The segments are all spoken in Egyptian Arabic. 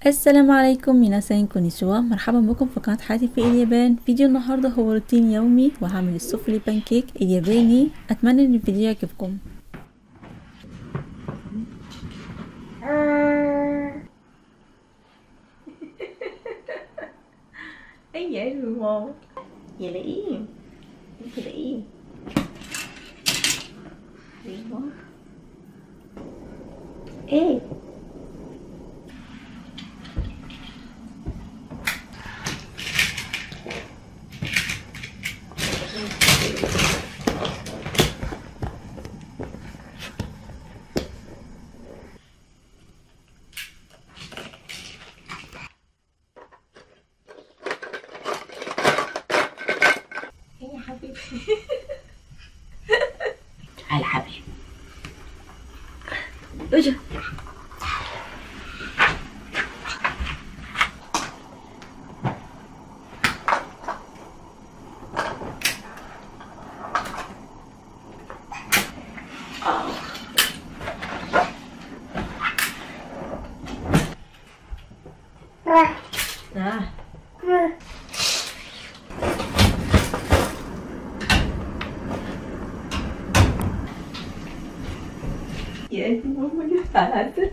السلام عليكم ميناسان كونيشوا مرحبا بكم في قناة حياتي في اليابان فيديو النهاردة هو روتين يومي وهعمل السوفلي بانكيك الياباني اتمنى ان الفيديو يعجبكم اي حلو ماما يا لئيم انت لئيم ايوه ايه يا حبيبي تعال حبيبي اجا تعال يا انت ماما جفعت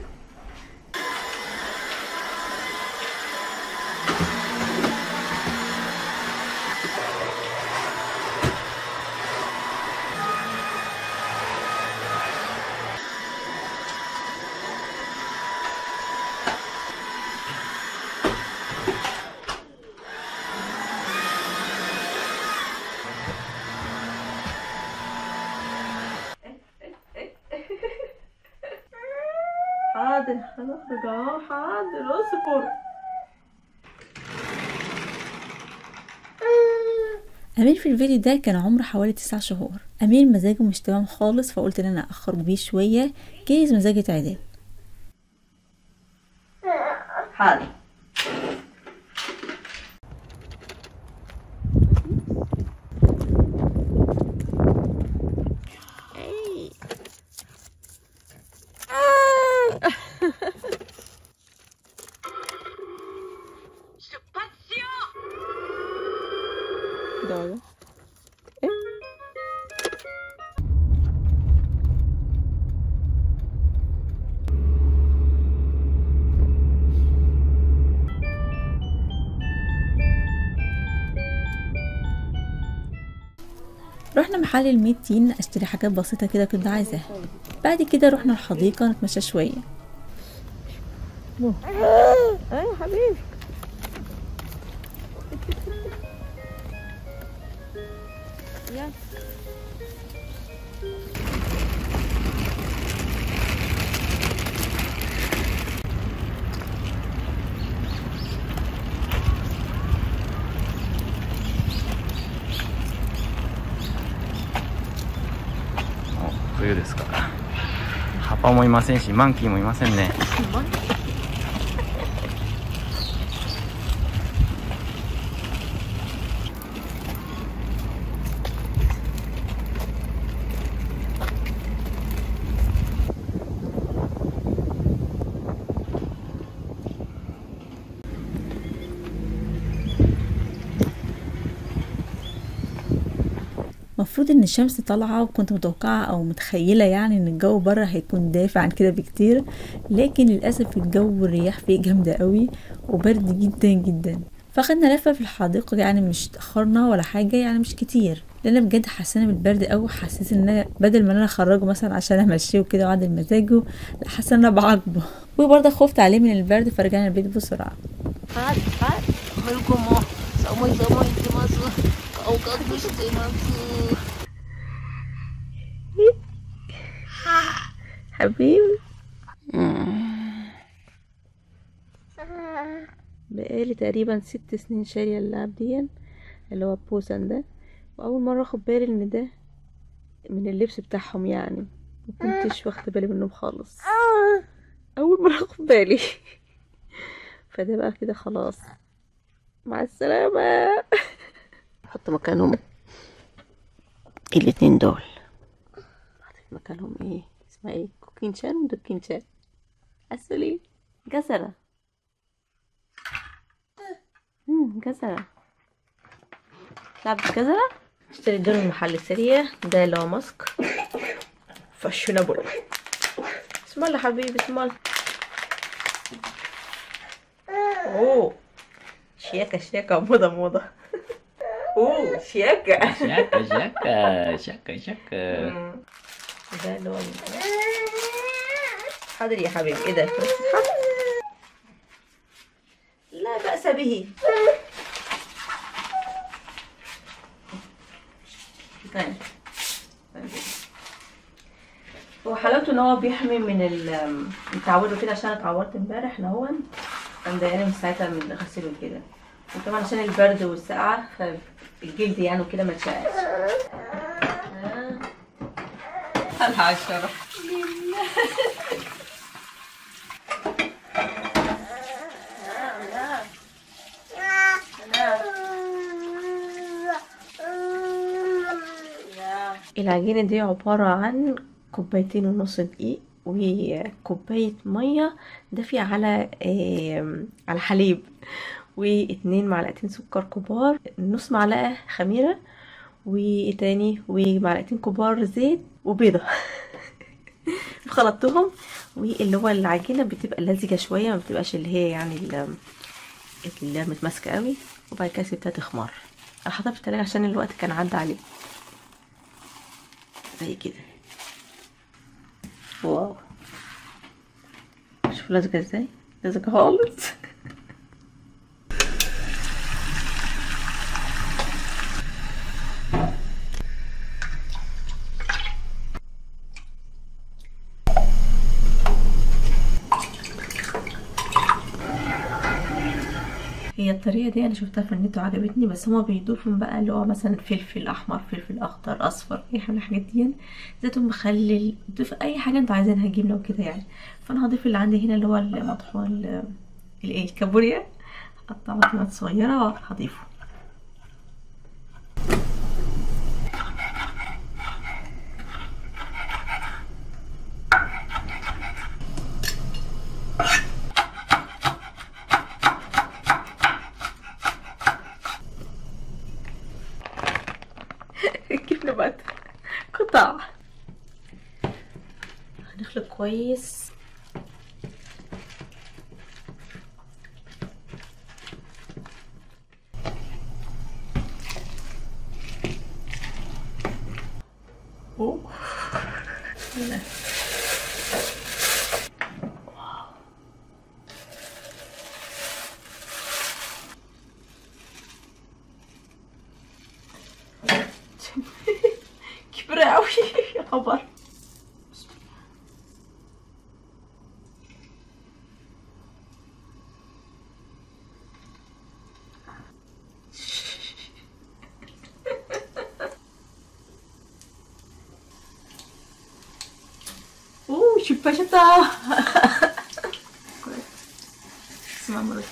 حاضر هنخرج اهو حاضر اصبر امير في الفيديو ده كان عمره حوالي تسع شهور امير مزاجه مش تمام خالص فقلت ان انا اخر بيه شويه جايز مزاجي يتعدل حاضر دولة رحنا محل الميتين اشتري حاجات بسيطة كده كنت عايزاها بعد كده رحنا الحديقة نتمشى شوية ايوه حبيبي お冬ですから葉っぱもいませんしマンキーもいませんね مفروض ان الشمس طالعة وكنت متوقعة او متخيلة يعني ان الجو بره هيكون دافع عن كده بكتير لكن للأسف الجو الرياح فيه جامدة قوي وبرد جدا جدا فخدنا لفة في الحديقة يعني مش اتأخرنا ولا حاجة يعني مش كتير لان بجد حسينا بالبرد قوي حسيت ان انا بدل ما انا اخرجه مثلا عشان امشيه وكده واعدل مزاجه لا حاسه ان انا بعاقبه وبرضه خفت عليه من البرد فرجعنا البيت بسرعه はいはいマルコも寒い寒い言ってます顔隠してます حبيبي بقالي تقريبا ست سنين شارية اللعب دي اللي هو بوسن ده واول مرة اخد بالي ان ده من اللبس بتاعهم يعني مكنتش واخدة بالي منهم خالص اول مرة اخد بالي فده بقى كده خلاص مع السلامة حط مكانهم الاتنين دول حطيت مكانهم ايه اسمها ايه كوكين شان ودوكين شان اسفلي جزرة مم، جزرة لعبة جزرة اشتري دول من محل سريع ده اللي هو ماسك فاشونابل اسم الله حبيبي اسم الله اوه شياكة شياكة موضة موضة اوه شياكة شاكا شاكا شاكا شاكا مم. ده اللي هو حاضر يا حبيبي ايه ده بس حاضر. لا بأس به طيب طيب. هو حلاوته ان هو بيحمي من ال متعوده كده عشان أنا اتعورت امبارح انا هو كان ضايقني من ساعتها من غسيله كده وطبعا عشان البرد والسقعه فالجلد يعني وكده ما اتشققش العشرة العجينة دي عبارة عن كوبايتين ونص دقيق وكوباية مية دافية على آم، على حليب واتنين معلقتين سكر كبار نص معلقة خميرة وتاني ومعلقتين كبار زيت وبيضة خلطتهم واللي هو العجينة بتبقى لزجة شوية ما بتبقاش اللي هي يعني ال- اللي هي متماسكة قوي وبعد كده سيبتها تخمر انا حطيتها في التلاجة عشان الوقت كان عدى عليه زي كده واو شوف لزجة ازاي لزجة خالص هي الطريقة دي أنا شفتها في النت وعجبتني بس هما بيضيفوا بقى اللي هو مثلا فلفل أحمر فلفل أخضر أصفر أي حاجة من الحاجات دي زيتون مخلل ضيف أي حاجة انتوا عايزينها جبنة وكده يعني فأنا هضيف اللي عندي هنا اللي هو المطحون ال- الإيه الكابوريا هقطعه طماطم صغيرة وهضيفه الجبنة بقت قطع هنخلط كويس أوه. كبيرة أوي يا خبر 오, 실패하셨다. 그래. 스마무로.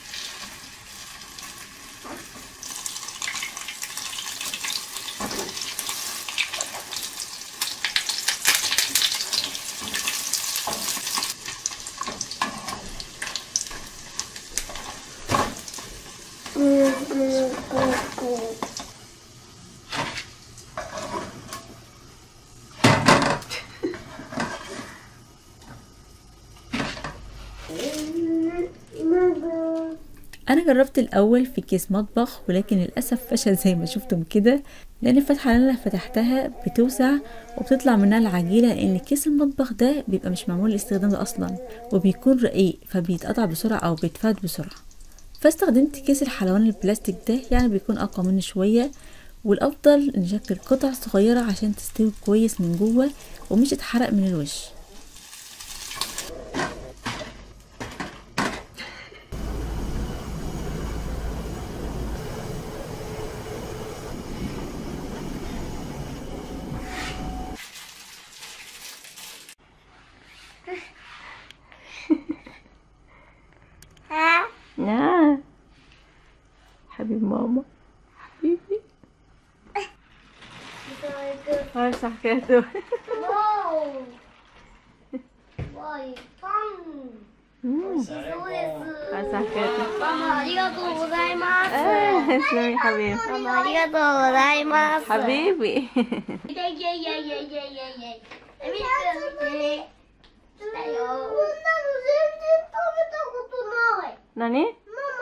انا جربت الاول في كيس مطبخ ولكن للاسف فشل زي ما شفتم كده لان الفتحه اللي انا فتحتها بتوسع وبتطلع منها العجينه لان كيس المطبخ ده بيبقى مش معمول للاستخدام ده اصلا وبيكون رقيق فبيتقطع بسرعه او بيتفاد بسرعه فاستخدمت كيس الحلوان البلاستيك ده يعني بيكون اقوى منه شويه والافضل نشكل قطع صغيره عشان تستوي كويس من جوه ومش تتحرق من الوش نعم حبيب ماما حبيبي هاي صح كده Whoa! Why fun? そうです。 مسافر ママありがとうございます。 اسلمي حبيبي ママありがとうございます。 حبيبي いやいやいやいやいやいやいや。えみくん見て。来たよ。こんなの全然食べたことない。 何ママ全然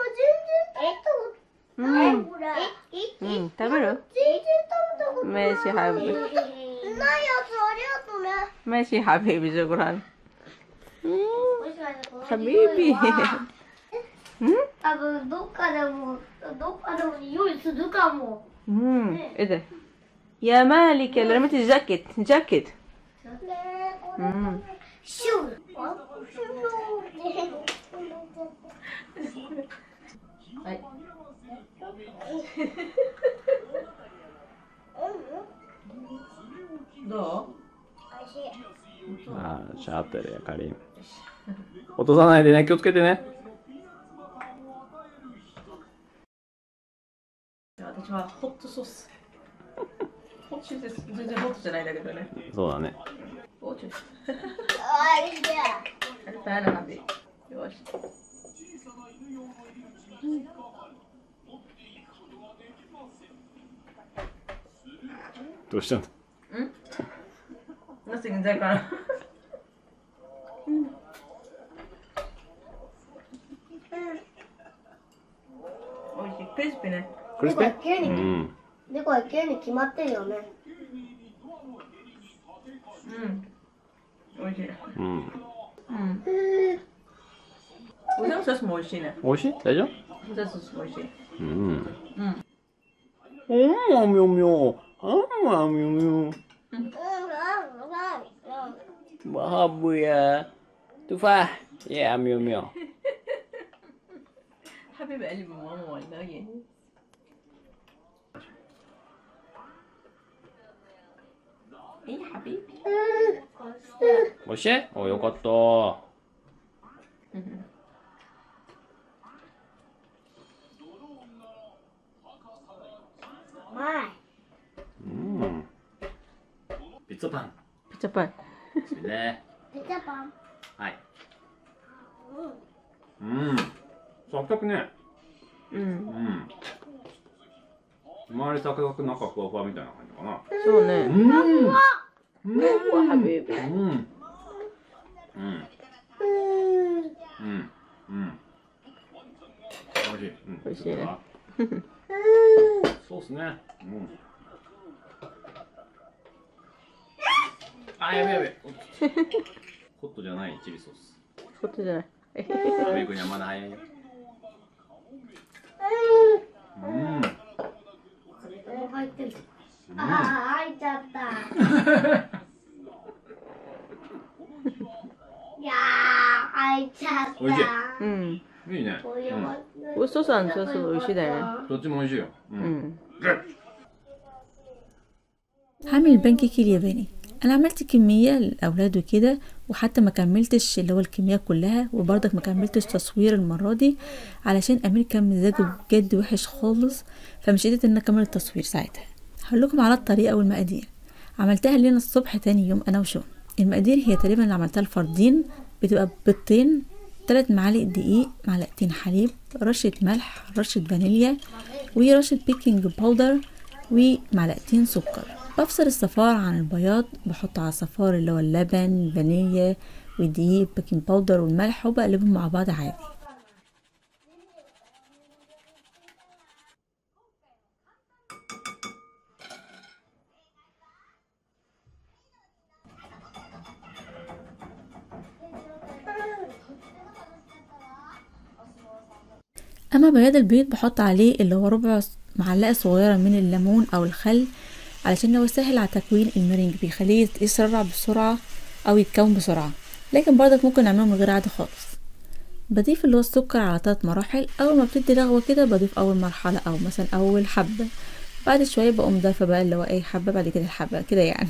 食べたことない。 うんほら。え、え、 うん食べる全然食べたことない。 ماشي حبيبي ないやつありがとうね。 ماشي حبيبي شكرا もしかしてこの حبيبي 匂いは多分どっかでもどっかでも匂いするかも。 امم ايه ده يا مالك اللي رميت الجاكيت جاكيت ねえこれ امم シューあシューどああシャーテルやかりん落とさないでね気をつけてねう私はホットソースホットです全然ホットじゃないんだけどねそうだねホットあいいね فانا حبيبيよしどうしたの nothing だからおいしいクリスピーねクリスピ猫やーうん猫は急に決まってるよねうんおいしいうんうん腕のソースもおいしいね美味しい大丈夫腕のソースもおいしいうんうんおーみょみょあんまみょみょうんうんうん Mahabu ya Tufah Ya miu miu حبيب قلبي ماما والله ايه يا حبيبي おいしいおよかったうまいうんピッツァパンピザパンですねピザパンはいうんサクサクねうんうん周りサクサク中ふわふわみたいな感じかなそうねうんうんうわハビビうんうんうんうんおいしい、うん、 美味しいねそうっすねうんあやべやべホットじゃないチリソースホットじゃないアメリカにはまだ早いようんお入ってるああ開いちゃったいやー開いちゃったおいしいうんいいね、 お湯はウストさんソース美味しいだよねうん、どっちも美味しいよ、ううんん هعمل البانكيك الياباني انا عملت كميه للاولاد وكده وحتى ما كملتش اللي هو الكميه كلها وبرضك ما كملتش تصوير المره دي علشان امير كان مزاجه بجد وحش خالص فمش قدرت ان أنا اكمل التصوير ساعتها هقول لكم على الطريقه والمقادير عملتها لينا الصبح تاني يوم انا وشون المقادير هي تقريبا اللي عملتها الفردين بتبقى بيضتين تلات معالق دقيق معلقتين حليب رشة ملح رشة فانيليا ورشة بيكنج باودر ومعلقتين سكر بفصل الصفار عن البياض بحط على الصفار اللي هو اللبن فانيليا والدقيق بيكنج باودر والملح وبقلبهم مع بعض عادي اما بياض البيض بحط عليه اللي هو ربع معلقه صغيره من الليمون او الخل علشان هو سهل على تكوين المرنج بيخليه يسرع بسرعه او يتكون بسرعه لكن برضك ممكن نعمله من غير عادي خالص بضيف اللي هو السكر على ثلاث مراحل اول ما بتدي رغوه كده بضيف اول مرحله او مثلا اول حبه بعد شويه بقوم ضايفه بقى اللي هو اي حبه بعد كده الحبه كده يعني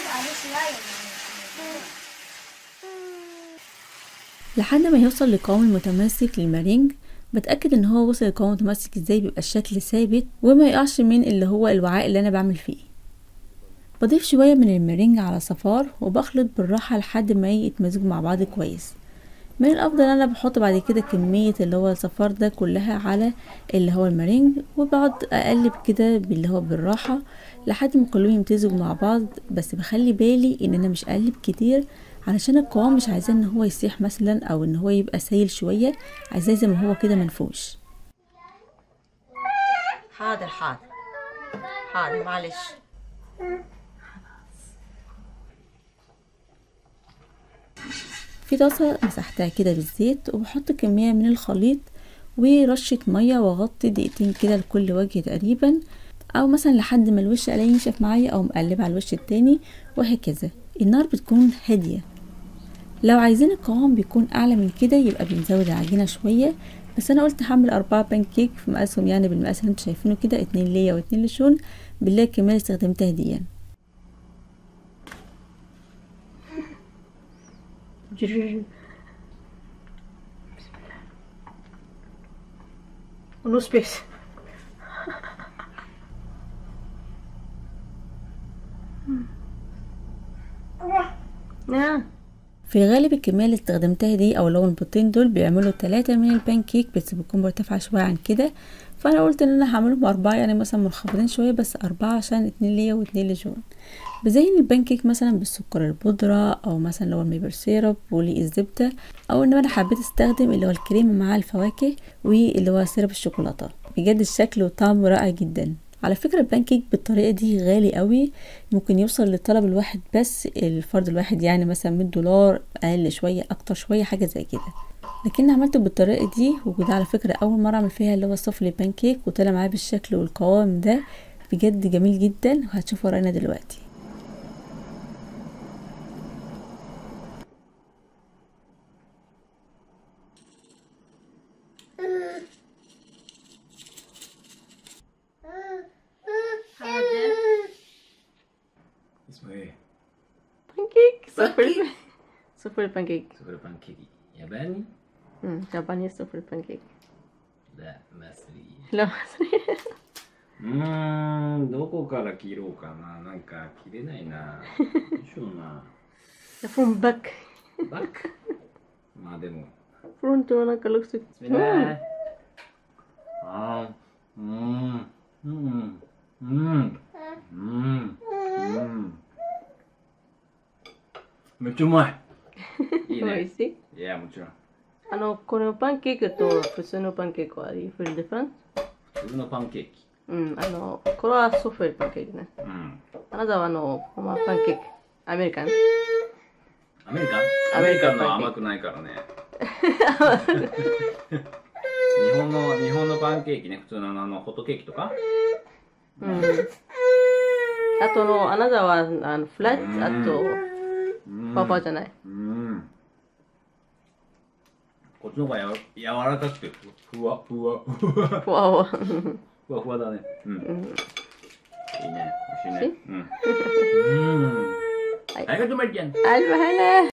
لحد ما يوصل لقوام متماسك للمارينج بتأكد ان هو وصل لقوام متماسك ازاي بيبقى الشكل ثابت وما يقعش من اللي هو الوعاء اللي انا بعمل فيه بضيف شوية من المارينج على صفار وبخلط بالراحة لحد ما يتمزجوا مع بعض كويس من الافضل انا بحط بعد كده كمية اللي هو الصفار ده كلها على اللي هو المارينج وبقعد اقلب كده باللي هو بالراحة لحد ما كلهم يمتزجوا مع بعض بس بخلي بالي ان انا مش اقلب كتير علشان القوام مش عايزاه ان هو يسيح مثلا او ان هو يبقى سايل شوية عايزاه زي ما هو كده منفوش حاضر حاضر حاضر معلش في طاسة مسحتها كده بالزيت وبحط كمية من الخليط ورشة مية واغطي دقيقتين كده لكل وجه تقريبا او مثلا لحد ما الوش الاقيه ينشف معايا او مقلبه على الوش التاني وهكذا النار بتكون هادية لو عايزين القوام بيكون اعلى من كده يبقى بنزود العجينة شوية بس انا قلت هعمل اربعة بانكيك في مقاسهم يعني بالمقاس اللي انتوا شايفينه كده اتنين ليا واتنين لشون بالله الكمية اللي استخدمتها دي جرر. No space. نعم في الغالب الكمية اللي استخدمتها دي او اللي هو البيضتين دول بيعملوا تلاتة من البانكيك بس بتكون مرتفعة شوية عن كده فانا قلت ان انا هعملهم اربعة يعني مثلا منخفضين شوية بس اربعة عشان اتنين ليا واتنين لجون بزين البانكيك مثلا بالسكر البودرة او مثلا اللي هو الميبر سيرب ولي الزبدة او ان انا حبيت استخدم اللي هو الكريمة مع الفواكه واللي هو سيرب الشوكولاتة بجد الشكل والطعم رائع جدا على فكرة البانكيك بالطريقة دي غالي قوي ممكن يوصل للطلب الواحد بس الفرد الواحد يعني مثلا 100 دولار اقل شوية اكتر شوية حاجة زي كده لكن عملته بالطريقة دي وده على فكرة اول مرة اعمل فيها اللي هو الصفل بانكيك وطلع معايا بالشكل والقوام ده بجد جميل جدا وهتشوفوا ورانا دلوقتي اسمه ايه؟ بانكيك صفر صفر بانكيك سوبر بانكيكي ياباني؟ أمم، ياباني صفر بانكيك لا مصري لا うーんどこから切ろうかななんか切れないなどうしような from back バックまあでも front はなんか looks like すみませんあーうーんうんうんうんうんめっちゃうまいいい美味ねしいいやもちろんあのこのパンケーキと普通のパンケーキは you feel different? 普通のパンケーキうん、あの、これはソフトパンケーキね。 うんあなたはあの、まあ、パンケーキ。アメリカン。 アメリカンアメリカンのは甘くないからね日本の日本のパンケーキね普通のあのホットケーキとかうん。あとの、あなたはあのフラッうんト、あと、 うんパパじゃない。 うんこっちの方がやわ柔らかくてふわふわふわふわふわ。 ふわふわだねうんうんいいね美味しいねうんうんはいありがとうマリちゃん المهنة